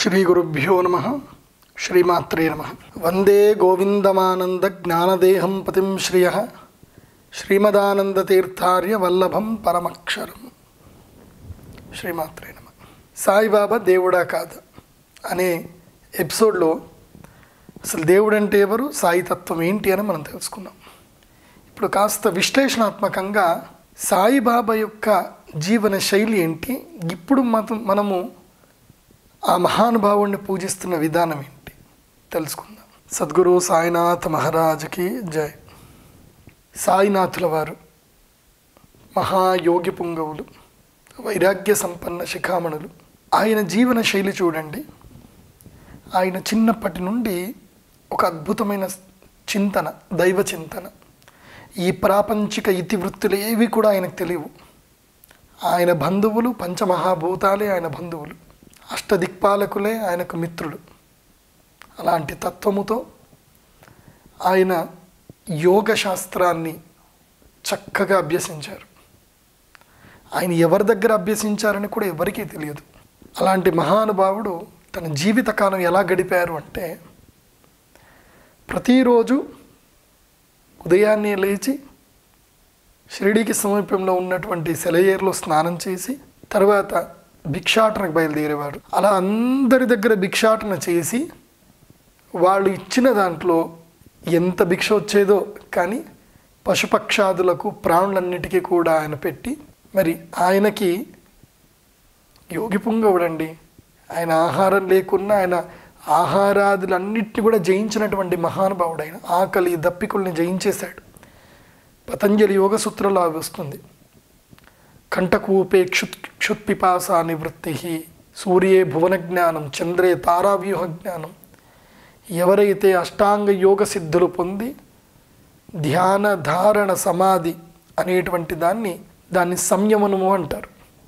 శ్రీగురుభ్యో నమ శ్రీమాత్రే నమ వందే గోవిందమానంద జ్ఞానదేహం పతిం శ్రియ శ్రీమదానందతీర్థార్య వల్లభం పరమక్షరం శ్రీమాత్రే నమ సాయిబాబా దేవుడా కాదా అనే ఎపిసోడ్లో అసలు దేవుడు అంటే ఎవరు సాయితత్వం ఏంటి అని మనం తెలుసుకున్నాం ఇప్పుడు కాస్త విశ్లేషణాత్మకంగా సాయిబాబా యొక్క జీవన శైలి ఏంటి ఇప్పుడు మతం మనము ఆ మహానుభావుణ్ణి పూజిస్తున్న విధానం ఏంటి తెలుసుకుందాం సద్గురు సాయినాథ్ మహారాజుకి జై సాయినాథుల వారు మహాయోగి పుంగవులు వైరాగ్య సంపన్న శిఖామణులు ఆయన జీవన శైలి చూడండి ఆయన చిన్నప్పటి నుండి ఒక అద్భుతమైన చింతన దైవ చింతన ఈ ప్రాపంచిక ఇతివృత్తులు ఏవి కూడా ఆయనకు తెలియవు ఆయన బంధువులు పంచమహాభూతాలే ఆయన బంధువులు అష్టదిక్పాలకులే ఆయనకు మిత్రులు అలాంటి తత్వముతో ఆయన యోగ శాస్త్రాన్ని చక్కగా అభ్యసించారు ఆయన ఎవరి దగ్గర అభ్యసించారని కూడా ఎవరికీ తెలియదు అలాంటి మహానుభావుడు తన జీవితకాలం ఎలా గడిపారు అంటే ప్రతిరోజు ఉదయాన్నే లేచి షిరిడీకి సమీపంలో ఉన్నటువంటి సెలయేరులో స్నానం చేసి తర్వాత భిక్షాటనకు బయలుదేరేవాడు అలా అందరి దగ్గర భిక్షాటన చేసి వాళ్ళు ఇచ్చిన దాంట్లో ఎంత భిక్ష వచ్చేదో కానీ పశుపక్షాదులకు ప్రాణులన్నిటికీ కూడా ఆయన పెట్టి మరి ఆయనకి యోగి పుంగవుడండి ఆయన ఆహారం లేకున్నా ఆయన ఆహారాదులన్నిటిని కూడా జయించినటువంటి మహానుభావుడు ఆయన ఆకలి దప్పికుల్ని జయించేశాడు పతంజలి యోగ సూత్రంలో అవి వస్తుంది కంఠకూపే క్షుత్ క్షుత్పిపాస నివృత్తి సూర్యే భువన జ్ఞానం చంద్రే తారావ్యూహ జ్ఞానం ఎవరైతే అష్టాంగ యోగ సిద్ధులు పొంది ధ్యాన ధారణ సమాధి అనేటువంటి దాన్ని దాన్ని సంయమనము అంటారు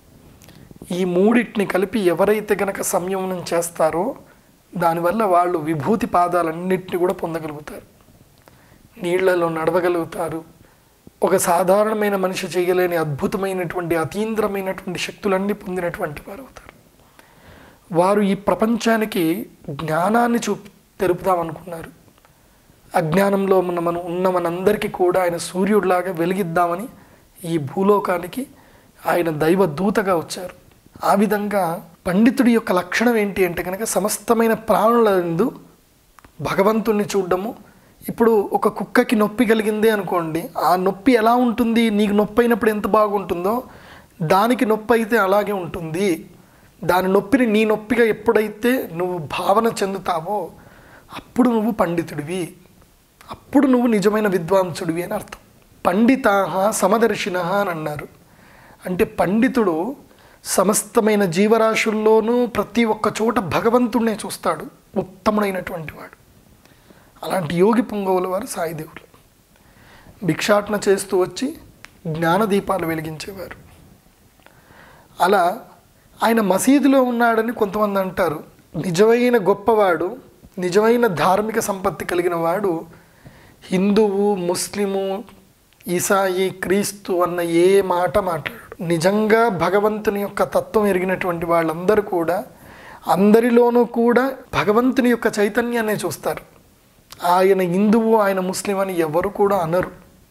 ఈ మూడింటిని కలిపి ఎవరైతే గనక సంయమనం చేస్తారో దానివల్ల వాళ్ళు విభూతి పాదాలన్నింటినీ కూడా పొందగలుగుతారు నీళ్లలో నడవగలుగుతారు ఒక సాధారణమైన మనిషి చేయలేని అద్భుతమైనటువంటి అతీంద్రమైనటువంటి శక్తులన్నీ పొందినటువంటి వారు అవుతారు వారు ఈ ప్రపంచానికి జ్ఞానాన్ని చూ తెలుపుదామనుకున్నారు అజ్ఞానంలో మన మనం ఉన్న మనందరికీ కూడా ఆయన సూర్యుడిలాగా వెలిగిద్దామని ఈ భూలోకానికి ఆయన దైవ దూతగా వచ్చారు ఆ విధంగా పండితుడి యొక్క లక్షణం ఏంటి అంటే కనుక సమస్తమైన ప్రాణుల ఎందు భగవంతుణ్ణి చూడడము ఇప్పుడు ఒక కుక్కకి నొప్పి కలిగిందే అనుకోండి ఆ నొప్పి ఎలా ఉంటుంది నీకు నొప్పి అయినప్పుడు ఎంత బాగుంటుందో దానికి నొప్పి అయితే అలాగే ఉంటుంది దాని నొప్పిని నీ నొప్పిగా ఎప్పుడైతే నువ్వు భావన చెందుతావో అప్పుడు నువ్వు పండితుడివి అప్పుడు నువ్వు నిజమైన విద్వాంసుడివి అని అర్థం పండితాహ సమదర్శిన అని అన్నారు అంటే పండితుడు సమస్తమైన జీవరాశుల్లోనూ ప్రతి ఒక్క చోట భగవంతుడినే చూస్తాడు ఉత్తముడైనటువంటి వాడు అలాంటి యోగి పొంగవుల వారు సాయిదేవులు భిక్షాటన చేస్తూ వచ్చి జ్ఞానదీపాలు వెలిగించేవారు అలా ఆయన మసీదులో ఉన్నాడని కొంతమంది అంటారు నిజమైన గొప్పవాడు నిజమైన ధార్మిక సంపత్తి కలిగిన వాడు హిందువు ముస్లిము ఈసాయి క్రీస్తు అన్న ఏ మాట మాట్లాడు నిజంగా భగవంతుని యొక్క తత్వం ఎరిగినటువంటి వాళ్ళందరూ కూడా అందరిలోనూ కూడా భగవంతుని యొక్క చైతన్యాన్ని చూస్తారు ఆయన హిందువు ఆయన ముస్లిం అని ఎవరు కూడా అనరు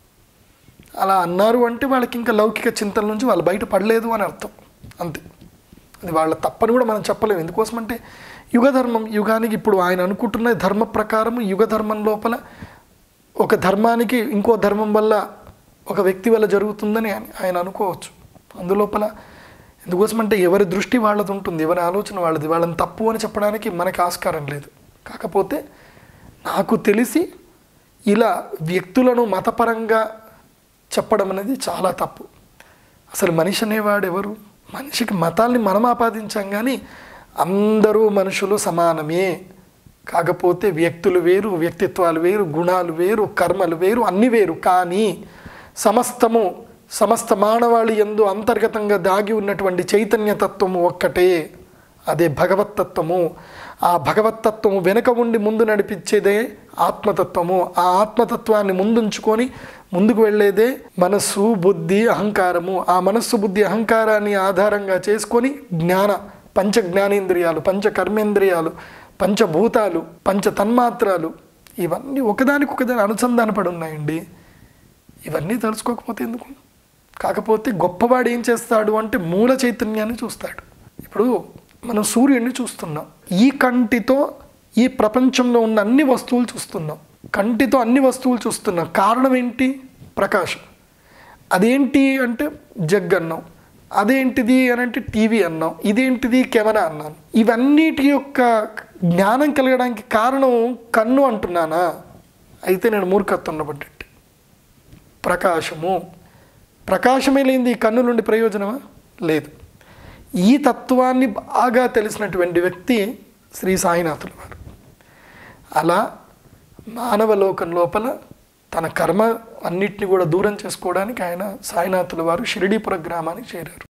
అలా అన్నారు అంటే వాళ్ళకి ఇంకా లౌకిక చింతల నుంచి వాళ్ళు బయట పడలేదు అని అర్థం అంతే అది వాళ్ళ తప్పని కూడా మనం చెప్పలేము ఎందుకోసం అంటే యుగధర్మం యుగానికి ఇప్పుడు ఆయన అనుకుంటున్న ధర్మ ప్రకారం యుగధర్మం లోపల ఒక ధర్మానికి ఇంకో ధర్మం వల్ల ఒక వ్యక్తి వల్ల జరుగుతుందని ఆయన అనుకోవచ్చు అందులోపల ఎందుకోసం అంటే ఎవరి దృష్టి వాళ్ళది ఉంటుంది ఎవరి ఆలోచన వాళ్ళది వాళ్ళని తప్పు అని చెప్పడానికి మనకి ఆస్కారం లేదు కాకపోతే నాకు తెలిసి ఇలా వ్యక్తులను మతపరంగా చెప్పడం అనేది చాలా తప్పు అసలు మనిషి అనేవాడు ఎవరు మనిషికి మతాల్ని మనం ఆపాదించాం కానీ అందరూ మనుషులు సమానమే కాకపోతే వ్యక్తులు వేరు వ్యక్తిత్వాలు వేరు గుణాలు వేరు కర్మలు వేరు అన్ని వేరు కానీ సమస్తము సమస్త మానవాళి ఎందు అంతర్గతంగా దాగి ఉన్నటువంటి చైతన్యతత్వము ఒక్కటే అదే భగవత్తత్వము ఆ భగవత్తత్వము వెనుక ఉండి ముందు నడిపించేదే ఆత్మతత్వము ఆ ఆత్మతత్వాన్ని ముందుంచుకొని ముందుకు వెళ్ళేదే మనస్సు బుద్ధి అహంకారము ఆ మనస్సు బుద్ధి అహంకారాన్ని ఆధారంగా చేసుకొని జ్ఞాన పంచ జ్ఞానేంద్రియాలు పంచ కర్మేంద్రియాలు పంచభూతాలు పంచ తన్మాత్రాలు ఇవన్నీ ఒకదానికి ఒకదాని అనుసంధానపడి ఉన్నాయండి ఇవన్నీ తెలుసుకోకపోతే ఎందుకు కాకపోతే గొప్పవాడు ఏం చేస్తాడు అంటే మూల చైతన్యాన్ని చూస్తాడు ఇప్పుడు మనం సూర్యుడిని చూస్తున్నాం ఈ కంటితో ఈ ప్రపంచంలో ఉన్న అన్ని వస్తువులు చూస్తున్నాం కంటితో అన్ని వస్తువులు చూస్తున్నాం కారణం ఏంటి ప్రకాశం అదేంటి అంటే జగ్ అన్నాం అదేంటిది అని అంటే టీవీ అన్నాం ఇదేంటిది కెమెరా అన్నాను ఇవన్నిటి యొక్క జ్ఞానం కలగడానికి కారణం కన్ను అంటున్నానా అయితే నేను మూర్ఖత్వం ఉండబడ్డట్టు ప్రకాశము ప్రకాశమే లేనిది ఈ కన్ను నుండి ప్రయోజనమా లేదు ఈ తత్వాన్ని బాగా తెలిసినటువంటి వ్యక్తి శ్రీ సాయినాథుల వారు అలా మానవ లోకం లోపల తన కర్మ అన్నిటిని కూడా దూరం చేసుకోవడానికి ఆయన సాయినాథుల వారు షిరిడీపుర గ్రామానికి చేరారు